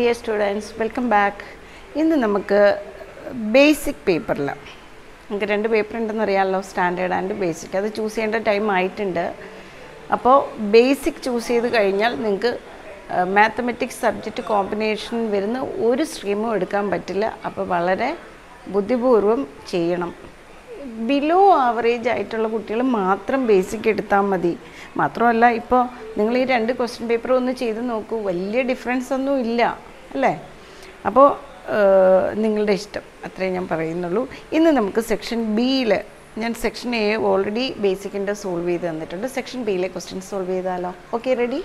Dear students welcome back ഇന്ന് നമുക്ക് basic പേപ്പറിൽ നമുക്ക് രണ്ട് പേപ്പർ ഉണ്ടെന്ന് അറിയാമല്ലോ സ്റ്റാൻഡേർഡ് ആൻഡ് ബേസിക് അത് ചൂസ് ചെയ്യേണ്ട ടൈം ആയിട്ടുണ്ട് അപ്പോൾ ബേസിക് ചൂസ് ചെയ്ത് കഴിഞ്ഞാൽ നിങ്ങൾക്ക് മാത്തമെറ്റിക്സ് സബ്ജക്റ്റ് കോമ്പിനേഷൻ വരുന്ന ഒരു സ്ട്രീമും എടുക്കാൻ പറ്റില്ല അപ്പോൾ വളരെ ബുദ്ധിപൂർവ്വം ചെയ്യണം ബിലോ ആവറേജ് ആയിട്ടുള്ള കുട്ടികൾ മാത്രം ബേസിക് എടുത്താൽ മതി മാത്രമല്ല ഇപ്പോൾ നിങ്ങൾ ഈ രണ്ട് ക്വസ്റ്റ്യൻ പേപ്പർ ഒന്ന് ചെയ്ത് നോക്കൂ വലിയ ഡിഫറൻസ് ഒന്നും ഇല്ല അല്ലേ അപ്പോൾ നിങ്ങളുടെ ഇഷ്ടം അത്രേ ഞാൻ പറയുന്നുള്ളൂ ഇന്ന് നമുക്ക് സെക്ഷൻ ബിയിൽ ഞാൻ സെക്ഷൻ എ ഓൾറെഡി ബേസിക്കിൻ്റെ സോൾവ് ചെയ്ത് തന്നിട്ടുണ്ട് സെക്ഷൻ ബിയിലെ ക്വസ്റ്റ്യൻ സോൾവ് ചെയ്താലോ ഓക്കെ റെഡി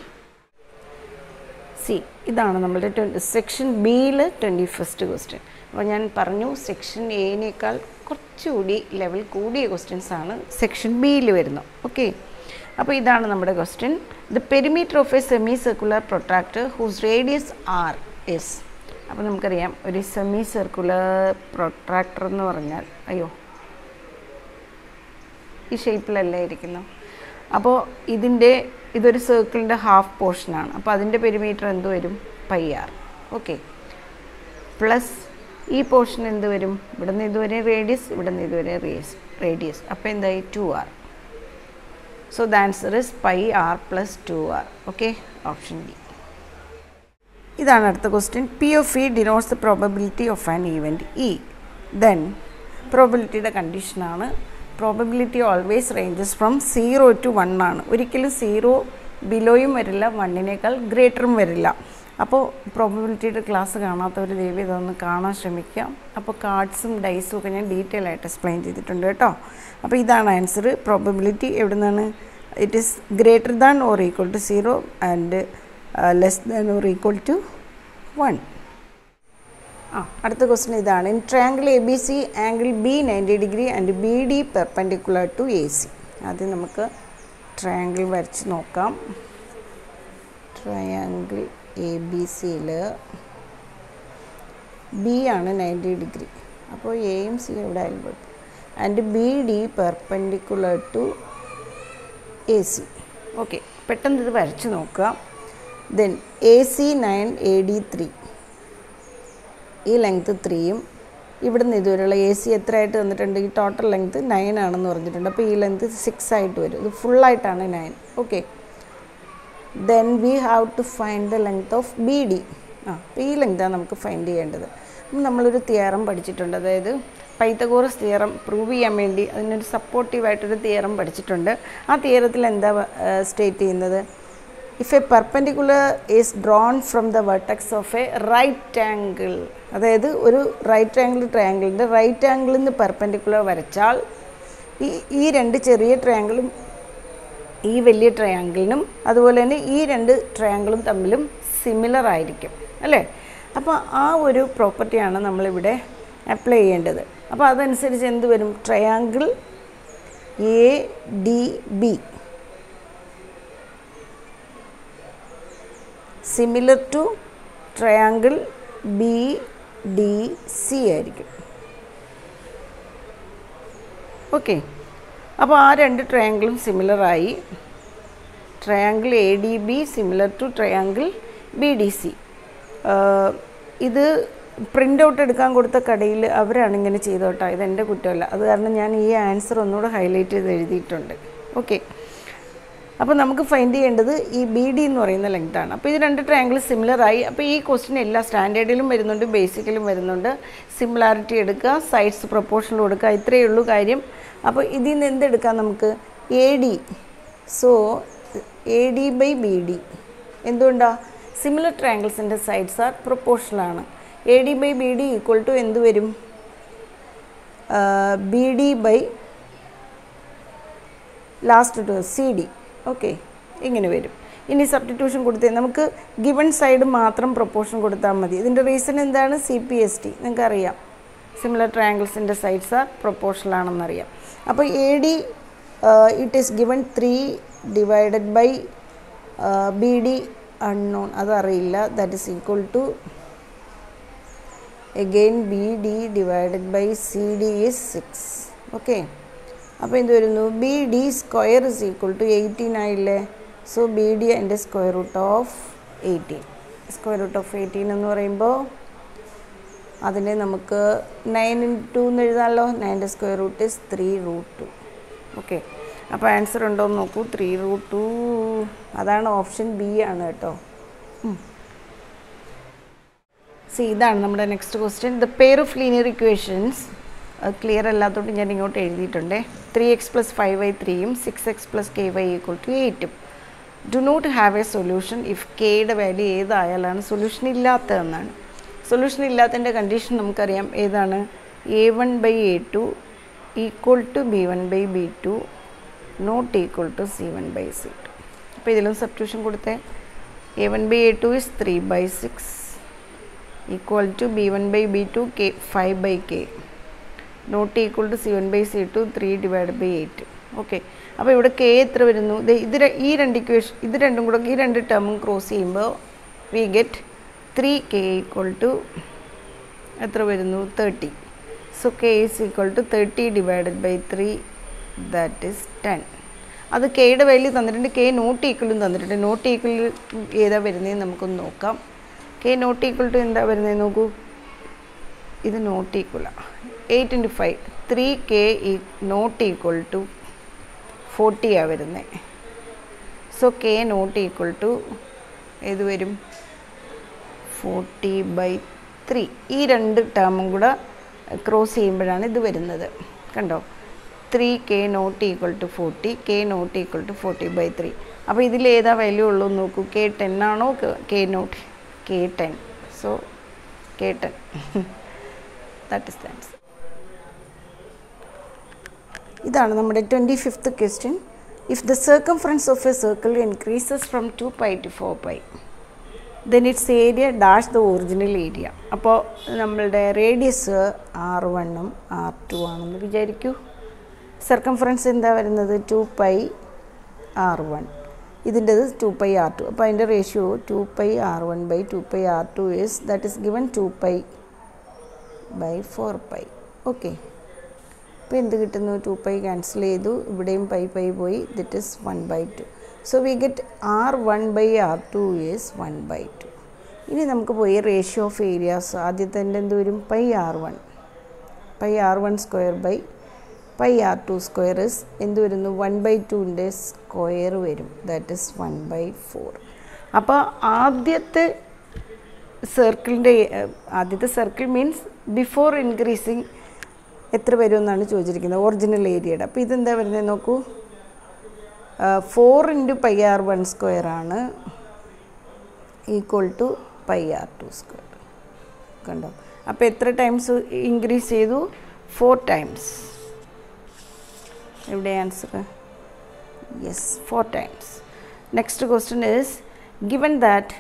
സി ഇതാണ് നമ്മുടെ ട്വൻറ്റി സെക്ഷൻ ബിയിൽ ട്വൻറ്റി ഫസ്റ്റ് ക്വസ്റ്റ്യൻ അപ്പോൾ ഞാൻ പറഞ്ഞു സെക്ഷൻ എനേക്കാൾ കുറച്ചുകൂടി ലെവൽ കൂടിയ ക്വസ്റ്റ്യൻസ് ആണ് സെക്ഷൻ ബിയിൽ വരുന്നത് ഓക്കെ അപ്പോൾ ഇതാണ് നമ്മുടെ question the perimeter of a semicircular protractor whose radius r is അപ്പോൾ നമുക്കറിയാം ഒരു സെമി സർക്കുലർ പ്രൊട്രാക്ടർ എന്ന് പറഞ്ഞാൽ അയ്യോ ഈ ഷേപ്പിലല്ലേ ഇരിക്കുന്നു അപ്പോൾ ഇതിൻ്റെ ഇതൊരു സർക്കിളിൻ്റെ ഹാഫ് പോർഷനാണ് അപ്പോൾ അതിൻ്റെ പെരിമീറ്റർ എന്ത് വരും പൈ ആർ ഓക്കെ പ്ലസ് ഈ പോർഷൻ എന്ത് വരും ഇവിടെ നിന്ന് ഇതുവരെ റേഡിയസ് ഇവിടെ നിന്ന് ഇതുവരെ റേസ് റേഡിയസ് അപ്പോൾ എന്തായി two r so the answer is pi r plus two r okay option D ഇതാണ് അടുത്ത question P of E denotes the probability of an event E then പ്രോബിലിറ്റിയുടെ കണ്ടീഷനാണ് probability always ranges from zero to one ആണ് ഒരിക്കലും zero ബിലോയും വരില്ല വണ്ണിനേക്കാൾ ഗ്രേറ്ററും വരില്ല അപ്പോൾ പ്രോബബിലിറ്റിയുടെ class കാണാത്തവർ ദയവ് ഇതൊന്ന് കാണാൻ ശ്രമിക്കുക അപ്പോൾ കാർഡ്സും ഡൈസും ഒക്കെ ഞാൻ ഡീറ്റെയിൽ ആയിട്ട് എക്സ്പ്ലെയിൻ ചെയ്തിട്ടുണ്ട് കേട്ടോ അപ്പോൾ ഇതാണ് ആൻസർ പ്രോബബിലിറ്റി എവിടെ നിന്നാണ് it is greater than or equal to zero and less than or equal to one ആ അടുത്ത ക്വസ്റ്റ്യൻ ഇതാണ് in triangle A B C angle B ninety degree and B D perpendicular to A C ആദ്യം നമുക്ക് triangle വരച്ച് നോക്കാം triangle A B സിയിൽ B ആണ് ninety degree അപ്പോൾ എയും സി ഇവിടെ ആയാലും and B D perpendicular to A C okay പെട്ടെന്ന് ഇത് വരച്ച് നോക്കുക then A C nine A D three ഈ ലെങ്ത്ത് ത്രീയും ഇവിടെ നിന്ന് ഇതുവരെയുള്ള എ സി എത്ര ആയിട്ട് തന്നിട്ടുണ്ട് ഈ ടോട്ടൽ ലെങ്ത്ത് നയൻ ആണെന്ന് പറഞ്ഞിട്ടുണ്ട് അപ്പോൾ ഈ ലെങ്ത്ത് സിക്സ് ആയിട്ട് വരും ഇത് ഫുള്ളായിട്ടാണ് nine okay then we have to find the length of B D ആ അപ്പോൾ ഈ ലെങ്ത്താണ് നമുക്ക് ഫൈൻഡ് ചെയ്യേണ്ടത് അപ്പം നമ്മളൊരു തിയറം പഠിച്ചിട്ടുണ്ട് അതായത് പൈത്തഗോറസ് തിയറം പ്രൂവ് ചെയ്യാൻ വേണ്ടി അതിനൊരു സപ്പോർട്ടീവായിട്ടൊരു തിയറം പഠിച്ചിട്ടുണ്ട് ആ തിയറത്തിൽ എന്താ സ്റ്റേറ്റ് ചെയ്യുന്നത് if a perpendicular is drawn from the vertex of a right angle അതായത് ഒരു റൈറ്റ് ആംഗിൾ ട്രയാങ്കിളിൻ്റെ റൈറ്റ് ആംഗിളിൽ നിന്ന് പെർപ്പൻഡിക്കുലർ വരച്ചാൽ ഈ ഈ രണ്ട് ചെറിയ ട്രയാങ്കിളും ഈ വലിയ ട്രയാങ്കിളിനും അതുപോലെ തന്നെ ഈ രണ്ട് ട്രയാങ്കിളും തമ്മിലും സിമിലർ ആയിരിക്കും അല്ലേ അപ്പോൾ ആ ഒരു പ്രോപ്പർട്ടിയാണ് നമ്മളിവിടെ അപ്ലൈ ചെയ്യേണ്ടത് അപ്പോൾ അതനുസരിച്ച് എന്ത് വരും triangle A D B similar to triangle B D C ആയിരിക്കും ഓക്കെ അപ്പോൾ ആ രണ്ട് ട്രയാങ്കിളും സിമിലറായി triangle A D B similar to triangle B D C ഇത് പ്രിൻ്റ് ഔട്ട് എടുക്കാൻ കൊടുത്ത കടയിൽ അവരാണ് ഇങ്ങനെ ചെയ്തോട്ടോ ഇതെൻ്റെ കുറ്റമല്ല അത് കാരണം ഞാൻ ഈ ആൻസർ ഒന്നുകൂടെ ഹൈലൈറ്റ് ചെയ്ത് എഴുതിയിട്ടുണ്ട് ഓക്കെ അപ്പോൾ നമുക്ക് ഫൈൻഡ് ചെയ്യേണ്ടത് ഈ ബി ഡി എന്ന് പറയുന്ന ലെങ്താണ് അപ്പോൾ ഇത് രണ്ട് ട്രയാങ്കിൾ സിമിലർ ആയി അപ്പോൾ ഈ ക്വസ്റ്റ്യൻ എല്ലാ സ്റ്റാൻഡേർഡിലും വരുന്നുണ്ട് ബേസിക്കലും വരുന്നുണ്ട് സിമിലാരിറ്റി എടുക്കുക സൈഡ്സ് പ്രൊപ്പോർഷണൽ കൊടുക്കുക ഇത്രയേ ഉള്ളൂ കാര്യം അപ്പോൾ ഇതിൽ നിന്ന് എന്തെടുക്കാം നമുക്ക് A D so A D by B D എന്തുകൊണ്ടാണ് സിമിലർ ട്രയാങ്കിൾസിൻ്റെ സൈഡ്സ് ആർ പ്രൊപ്പോർഷണൽ ആണ് A D by B D equal to എന്ത് വരും B D by last to C D okay ഇങ്ങനെ വരും ഇനി സബ്സ്റ്റിറ്റ്യൂഷൻ കൊടുത്തേ നമുക്ക് ഗിവൺ സൈഡ് മാത്രം പ്രൊപ്പോർഷൻ കൊടുത്താൽ മതി ഇതിൻ്റെ റീസൺ എന്താണ് സി പി എസ് ടി നിങ്ങൾക്കറിയാം സിമിലർ ട്രയാങ്കിൾസിൻ്റെ സൈഡ്സ് ആർ പ്രൊപ്പോർഷണൽ ആണെന്നറിയാം അപ്പോൾ A D it is given three divided by B D unknown അതറിയില്ല that is equal to again B D divided by C D is six okay അപ്പോൾ എന്ത് വരുന്നു B D square is equal to eighteen ആയില്ലേ so B D അതിൻ്റെ square root of eighteen square root of eighteen എന്ന് പറയുമ്പോൾ അതിനെ നമുക്ക് nine into എന്ന് എഴുതാമല്ലോ നയൻ്റെ square root is three root two okay അപ്പോൾ ആൻസർ ഉണ്ടോ എന്ന് നോക്കൂ ത്രീ റൂട്ട് ടു അതാണ് ഓപ്ഷൻ ബി ആണ് കേട്ടോ സി ഇതാണ് നമ്മുടെ next question the pair of linear equations clear അല്ലാത്തതുകൊണ്ട് ഞാൻ ഇങ്ങോട്ട് എഴുതിയിട്ടുണ്ട് three X plus five Y ത്രീയും six X plus K Y equal to എയ്റ്റും do not have a solution if കെയുടെ വാല്യൂ ഏതായാലാണ് സൊല്യൂഷൻ ഇല്ലാത്തതെന്നാണ് സൊല്യൂഷൻ ഇല്ലാത്തതിൻ്റെ കണ്ടീഷൻ നമുക്കറിയാം ഏതാണ് A one by A two equal to B one by B two not equal to C one by C two അപ്പോൾ ഇതിലും substitution കൊടുത്തേ A one by A two is three by six equal to B one by B two K five by K not equal to C one by C two three divide by eight okay അപ്പോൾ ഇവിടെ K എത്ര വരുന്നു ദേ ഇത് ര- ഈ രണ്ട് equation ഇത് രണ്ടും കൂടെ ഈ രണ്ട് ടേമും ക്രോസ് ചെയ്യുമ്പോൾ we get three K equal to എത്ര വരുന്നു thirty so K is equal to thirty divided by three that is ten അത് കെയുടെ വാല്യൂ തന്നിട്ടുണ്ട് കെ നോട്ട് ഈക്വലും തന്നിട്ടുണ്ട് നോട്ട് ഈക്വൽ ഏതാ വരുന്നതെന്ന് നമുക്കൊന്ന് നോക്കാം കെ നോട്ട് ഈക്വൽ ടു എന്താ വരുന്നത് നോക്കൂ ഇത് നോട്ട് ഈക്വലാണ് eight into five three K ഈ നോട്ട് ഈക്വൽ ടു ഫോർട്ടിയാണ് വരുന്നത് so K not equal to ഏത് വരും ഫോർട്ടി ബൈ ത്രീ ഈ രണ്ട് ടേമും കൂടെ ക്രോസ് ചെയ്യുമ്പോഴാണ് ഇത് വരുന്നത് കണ്ടോ three K not equal to forty K not equal to forty by three അപ്പോൾ ഇതിൽ ഏതാ വാല്യൂ ഉള്ളൂ എന്ന് നോക്കൂ കെ ടെൻ ആണോ K not K ten so K ten that is the answer ഇതാണ് നമ്മുടെ twenty fifth question if the circumference of a circle increases from two pi to four pi then its area dash the original area അപ്പോൾ നമ്മളുടെ radius R വണ്ണും R to ആണെന്ന് വിചാരിക്കൂ circumference എന്താ വരുന്നത് two pi R one ഇതിൻ്റെത് two pi R two അപ്പോൾ അതിൻ്റെ ratio two pi R one by two pi R two is that is given two pi by four pi okay അപ്പോൾ എന്ത് കിട്ടുന്നു ടു പൈ ക്യാൻസൽ ചെയ്തു ഇവിടെയും pi pi പോയി that is one by two so we get R one by R two is one by two ഇനി നമുക്ക് പോയി ratio of areas ആദ്യത്തെ എന്ത് വരും pi R one pi R one square by pi R two square is എന്ത് വരുന്നു one by ടുവിൻ്റെ square വരും that is one by four അപ്പോൾ ആദ്യത്തെ സർക്കിളിൻ്റെ ആദ്യത്തെ സർക്കിൾ മീൻസ് ബിഫോർ ഇൻക്രീസിങ് എത്ര വരുമെന്നാണ് ചോദിച്ചിരിക്കുന്നത് ഒറിജിനൽ ഏരിയയുടെ അപ്പോൾ ഇതെന്താ വരുന്നത് നോക്കൂ four into pi R one square ആണ് equal to pi R two square കണ്ടോ അപ്പോൾ എത്ര ടൈംസ് ഇൻക്രീസ് ചെയ്തു ഫോർ ടൈംസ് എവിടെ answer yes four times next question is given that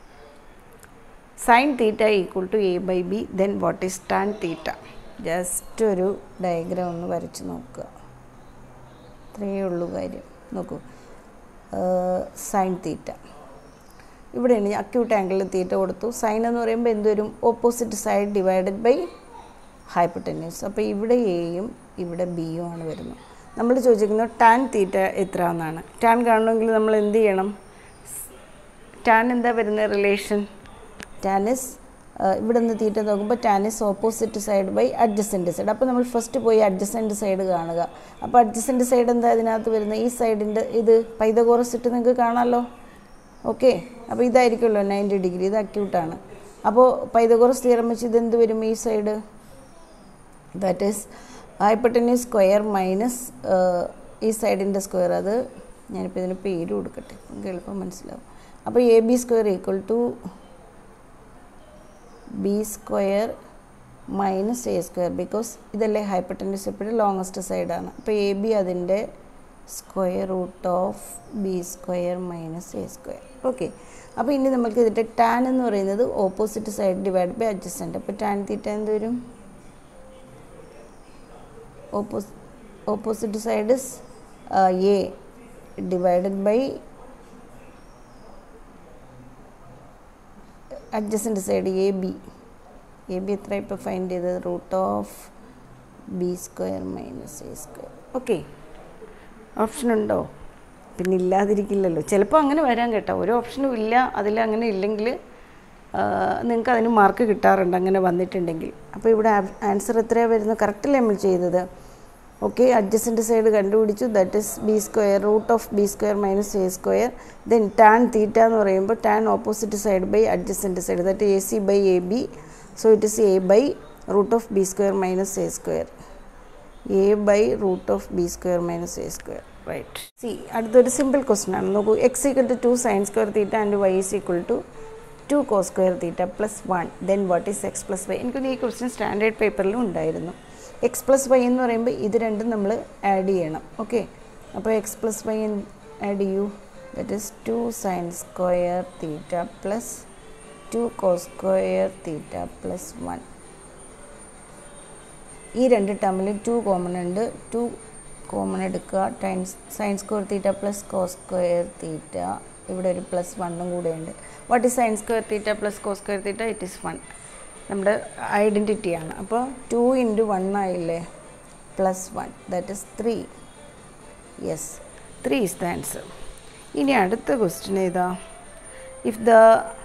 sine theta equal to A by B then what is tan theta just ഒരു diagram ഒന്ന് വരച്ച് നോക്കുക ഇത്രയേ ഉള്ളൂ കാര്യം നോക്കൂ സൈൻ തീറ്റ ഇവിടെയാണ് അക്യൂട്ട് ആംഗിളിൽ തീറ്റ കൊടുത്തു സൈൻ എന്ന് പറയുമ്പോൾ എന്ത് വരും opposite side divided by hypotenuse അപ്പോൾ ഇവിടെ എയും ഇവിടെ ബിയും ആണ് വരുന്നത് നമ്മൾ ചോദിച്ചിരിക്കുന്നത് ടാൻ തീറ്റ എത്ര എന്നാണ് ടാൻ കാണണമെങ്കിൽ നമ്മൾ എന്ത് ചെയ്യണം ടാൻ എന്താ വരുന്ന റിലേഷൻ ടാനിസ് ഇവിടെ നിന്ന് തീറ്റ നോക്കുമ്പോൾ tan is opposite side by adjacent side അപ്പോൾ നമ്മൾ ഫസ്റ്റ് പോയി അഡ്ജസൻറ്റ് സൈഡ് കാണുക അപ്പോൾ അഡ്ജസൻറ്റ് സൈഡ് എന്താ ഇതിനകത്ത് വരുന്നത് ഈ സൈഡിൻ്റെ ഇത് പൈതകോറസ് ഇട്ട് നിങ്ങൾക്ക് കാണാമല്ലോ ഓക്കെ അപ്പോൾ ഇതായിരിക്കുമല്ലോ നയൻറ്റി ഡിഗ്രി ഇത് അക്യൂട്ടാണ് അപ്പോൾ പൈതകോറസ് തിയറം വെച്ച് ഇതെന്ത് വരും ഈ side that is hypotenuse square minus ഈ സൈഡിൻ്റെ സ്ക്വയർ അത് ഞാനിപ്പോൾ ഇതിന് പേര് കൊടുക്കട്ടെ നിങ്ങൾക്ക് എളുപ്പം മനസ്സിലാവും അപ്പോൾ A B square equal to B square minus A square because ഇതല്ലേ ഹൈപ്പട്ടൻസ് എപ്പോഴും ലോങ്ങസ്റ്റ് സൈഡാണ് അപ്പോൾ എ ബി അതിൻ്റെ square root of B square minus A square okay അപ്പോൾ ഇനി നമുക്ക് ഇതിൻ്റെ ടാൻ എന്ന് പറയുന്നത് opposite side divide by adjacent അപ്പോൾ ടാൻ തീറ്റ എന്ത് വരും oppose opposite side is A divided by adjacent side A B A B എത്ര ഇപ്പോൾ ഫൈൻഡ് ചെയ്തത് root of B square minus A square okay option ഉണ്ടോ പിന്നെ ഇല്ലാതിരിക്കില്ലല്ലോ ചിലപ്പോൾ അങ്ങനെ വരാൻ കേട്ടോ ഒരു ഓപ്ഷനും ഇല്ല അതിൽ അങ്ങനെ ഇല്ലെങ്കിൽ നിങ്ങൾക്ക് അതിന് മാർക്ക് കിട്ടാറുണ്ട് അങ്ങനെ വന്നിട്ടുണ്ടെങ്കിൽ അപ്പോൾ ഇവിടെ ആൻസർ എത്രയാണ് വരുന്നത് കറക്റ്റല്ലേ നമ്മൾ ചെയ്തത് ഓക്കെ അഡ്ജസ്റ്റൻ്റ് സൈഡ് കണ്ടുപിടിച്ചു that is B square root of B square minus A square then tan theta എന്ന് പറയുമ്പോൾ tan opposite side by adjacent side that A C by A B so it is A by root of B square minus A square A by root of B square minus A square right C അടുത്തൊരു simple question ആണ് നോക്കൂ X equal to two sine square theta and Y is equal to two co square theta plus one then what is X plus Y എനിക്കൊന്ന് ഈ question standard പേപ്പറിലും ഉണ്ടായിരുന്നു X plus Y എന്ന് പറയുമ്പോൾ ഇത് രണ്ടും നമ്മൾ ആഡ് ചെയ്യണം ഓക്കെ അപ്പോൾ എക്സ് പ്ലസ് വൈ ആഡ് ചെയ്യൂ that is two sine square theta plus two co square theta plus one ഈ രണ്ട് ടേമിൽ ടു കോമൺ ഉണ്ട് ടു കോമൺ എടുക്കുക times sine square theta plus co square theta ഇവിടെ ഒരു പ്ലസ് വണ്ണും കൂടെ ഉണ്ട് what is sine square theta plus co square theta it is one നമ്മുടെ ഐഡൻറ്റിറ്റിയാണ് അപ്പോൾ ടു ഇൻറ്റു വൺ ആയില്ലേ plus one that is three yes three is the answer ഇനി അടുത്ത ക്വസ്റ്റ്യൻ ഏതാ if the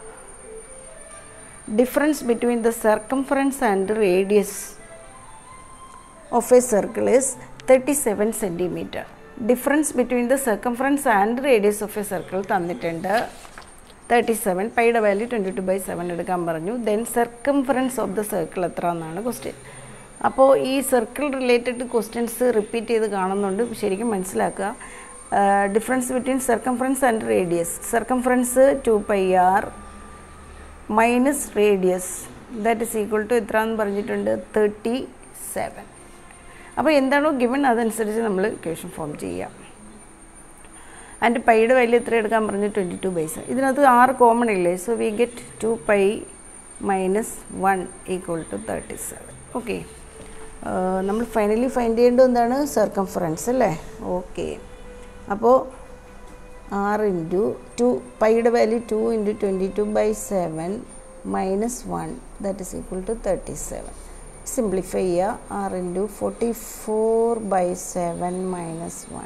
difference between the circumference and radius of a circle is 37 centimeter. Difference between the circumference and radius of a circle തന്നിട്ടുണ്ട് thirty seven പൈയുടെ value twenty two by seven എടുക്കാൻ പറഞ്ഞു then circumference of the circle എത്ര എന്നാണ് question അപ്പോൾ ഈ circle related questions repeat ചെയ്ത് കാണുന്നുണ്ട് ശരിക്കും മനസ്സിലാക്കുക difference between circumference and radius circumference two pi R minus radius that is equal to എത്ര എന്ന് പറഞ്ഞിട്ടുണ്ട് തേർട്ടി സെവൻ അപ്പോൾ എന്താണോ ഗിവൺ അതനുസരിച്ച് നമ്മൾ ഇക്വേഷൻ ഫോം ചെയ്യാം ആൻഡ് പൈയുടെ വാല്യൂ എത്ര എടുക്കാൻ പറഞ്ഞു ട്വൻറ്റി ടു ബൈസ് ഇതിനകത്ത് ആറ് കോമൺ ഇല്ലേ so we get two pi minus one equal to thirty seven okay നമ്മൾ ഫൈനലി ഫൈൻഡ് ചെയ്യേണ്ടത് എന്താണ് സർക്കംഫറൻസ് അല്ലേ ഓക്കെ അപ്പോൾ ആറ് ഇൻറ്റു ടു പൈയുടെ value two into twenty two by seven minus one that is equal to thirty seven simplify ചെയ്യുക R into forty four by seven minus one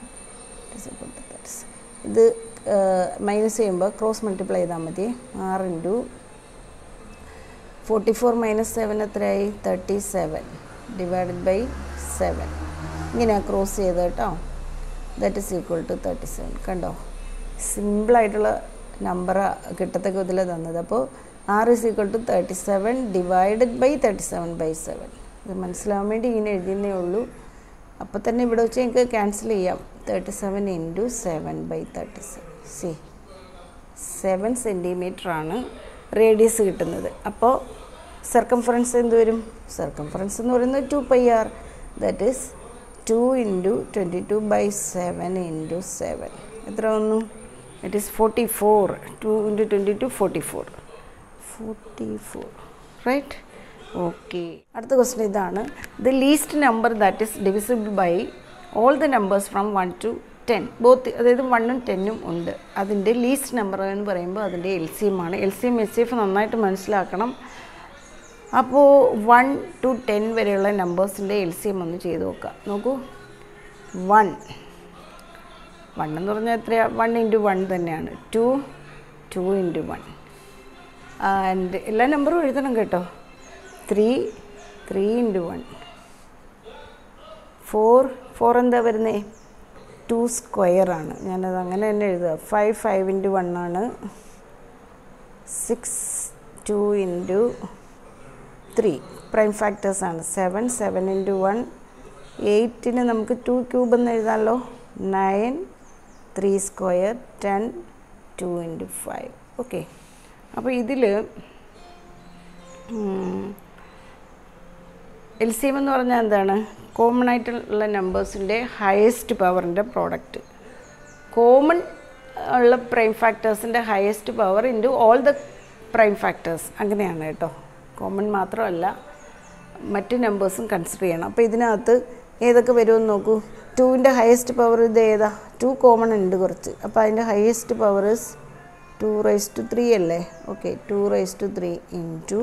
ഇത് minus ചെയ്യുമ്പോൾ cross multiply ചെയ്താൽ മതി R into forty four minus seven എത്രയായി thirty seven divided by seven ഇങ്ങനെയാണ് cross ചെയ്ത് കേട്ടോ that is equal to thirty seven കണ്ടോ സിമ്പിളായിട്ടുള്ള നമ്പർ കിട്ടത്തക്ക ഇതിൽ തന്നത് അപ്പോൾ R is equal to thirty seven divided by thirty seven by seven ഇത് മനസ്സിലാവാൻ വേണ്ടി ഇങ്ങനെ എഴുതിയേ ഉള്ളൂ അപ്പോൾ തന്നെ ഇവിടെ വെച്ച് എനിക്ക് ക്യാൻസൽ ചെയ്യാം thirty seven into seven by thirty seven see seven centimetre ആണ് റേഡിയസ് കിട്ടുന്നത് അപ്പോൾ സർക്കംഫറൻസ് എന്ത് വരും സർക്കംഫറൻസ് എന്ന് പറയുന്നത് two pi R that is two into twenty two by seven into seven എത്ര വന്നു it is forty four two into twenty two forty four forty four right okay അടുത്ത ക്വസ്റ്റൻ ഇതാണ് the least number that is divisible by all the numbers from one to ten both അതായത് വണ്ണും ടെന്നും ഉണ്ട് അതിൻ്റെ least number എന്ന് പറയുമ്പോൾ അതിൻ്റെ L C M ആണ് L C M S C F നന്നായിട്ട് മനസ്സിലാക്കണം അപ്പോൾ വൺ ടു ടെൻ വരെയുള്ള നമ്പേഴ്സിൻ്റെ എൽ സി എം ഒന്ന് ചെയ്ത് നോക്കുക നോക്കൂ വൺ വൺ എന്ന് പറഞ്ഞാൽ എത്രയാണ് വൺ ഇൻറ്റു വൺ തന്നെയാണ് two two into one and എല്ലാ നമ്പറും എഴുതണം കേട്ടോ three three into one four four എന്താ വരുന്നത് ടു സ്ക്വയർ ആണ് ഞാനത് അങ്ങനെ തന്നെ എഴുതുക ഫൈവ് ഫൈവ് ഇൻറ്റു വൺ ആണ് six two into three prime factors ആണ് സെവൻ സെവൻ ഇൻറ്റു വൺ എയ്റ്റിന് നമുക്ക് ടു ക്യൂബ് എന്ന് എഴുതാമല്ലോ nine three square ten two into five okay അപ്പോൾ ഇതിൽ എൽ സി എം എന്ന് പറഞ്ഞാൽ എന്താണ് കോമൺ ആയിട്ടുള്ള നമ്പേഴ്സിൻ്റെ ഹയസ്റ്റ് പവറിൻ്റെ പ്രോഡക്റ്റ് കോമൺ ഉള്ള പ്രൈം ഫാക്ടേഴ്സിൻ്റെ highest power into all the prime factors അങ്ങനെയാണ് കേട്ടോ കോമൺ മാത്രമല്ല മറ്റ് നമ്പേഴ്സും കൺസിഡർ ചെയ്യണം അപ്പോൾ ഇതിനകത്ത് ഏതൊക്കെ വരുമെന്ന് നോക്കൂ ടുവിൻ്റെ ഹയസ്റ്റ് പവർ ഇത് ഏതാ ടു കോമൺ ഉണ്ട് കുറച്ച് അപ്പോൾ അതിൻ്റെ highest power is two raise to three അല്ലേ okay two raise to three into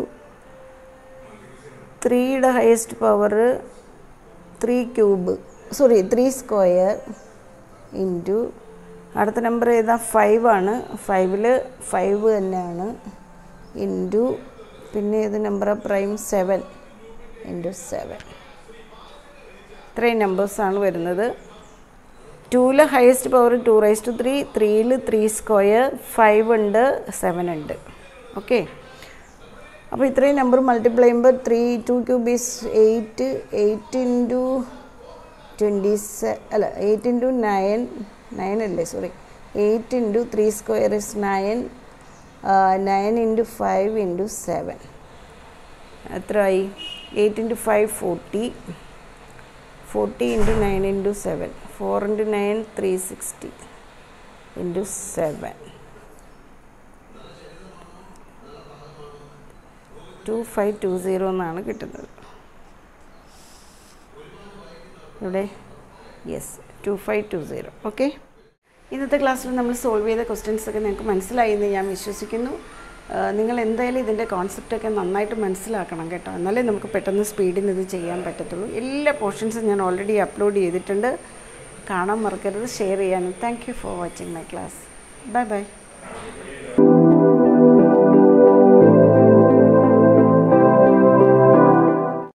ത്രീയുടെ highest power three cube sorry three square into അടുത്ത നമ്പർ ഏതാ ഫൈവ് ആണ് ഫൈവിൽ ഫൈവ് തന്നെയാണ് ഇൻറ്റു പിന്നെ ഏത് number prime seven into seven ഇത്രയും നമ്പേഴ്സാണ് വരുന്നത് ടൂവിൽ highest power two raise to three ത്രീയിൽ ത്രീ സ്ക്വയർ ഫൈവ് ഉണ്ട് സെവൻ ഉണ്ട് ഓക്കെ അപ്പോൾ ഇത്രയും നമ്പർ മൾട്ടിപ്ലൈ ചെയ്യുമ്പോൾ three two cube is eight eight into twenty say അല്ല എയ്റ്റ് ഇൻറ്റു നയൻ നയൻ അല്ലേ sorry eight into three square is nine nine into five into seven എത്രയായി eight into five forty forty into nine into seven four into nine three sixty into seven two five two zero എന്നാണ് കിട്ടുന്നത് ഇവിടെ yes two five two zero okay ഇന്നത്തെ ക്ലാസ്സിൽ നമ്മൾ solve ചെയ്ത questions ഒക്കെ നിങ്ങൾക്ക് മനസ്സിലായി എന്ന് ഞാൻ വിശ്വസിക്കുന്നു ആ, നിങ്ങൾ എന്തായാലും ഇതിൻ്റെ കോൺസെപ്റ്റൊക്കെ നന്നായിട്ട് മനസ്സിലാക്കണം കേട്ടോ എന്നാലേ നമുക്ക് പെട്ടെന്ന് സ്പീഡിൽ ഇത് ചെയ്യാൻ പറ്റത്തുള്ളൂ എല്ലാ പോർഷൻസും ഞാൻ ഓൾറെഡി അപ്ലോഡ് ചെയ്തിട്ടുണ്ട് കാണാൻ മറക്കരുത് ഷെയർ ചെയ്യാനും thank you for watching my class bye by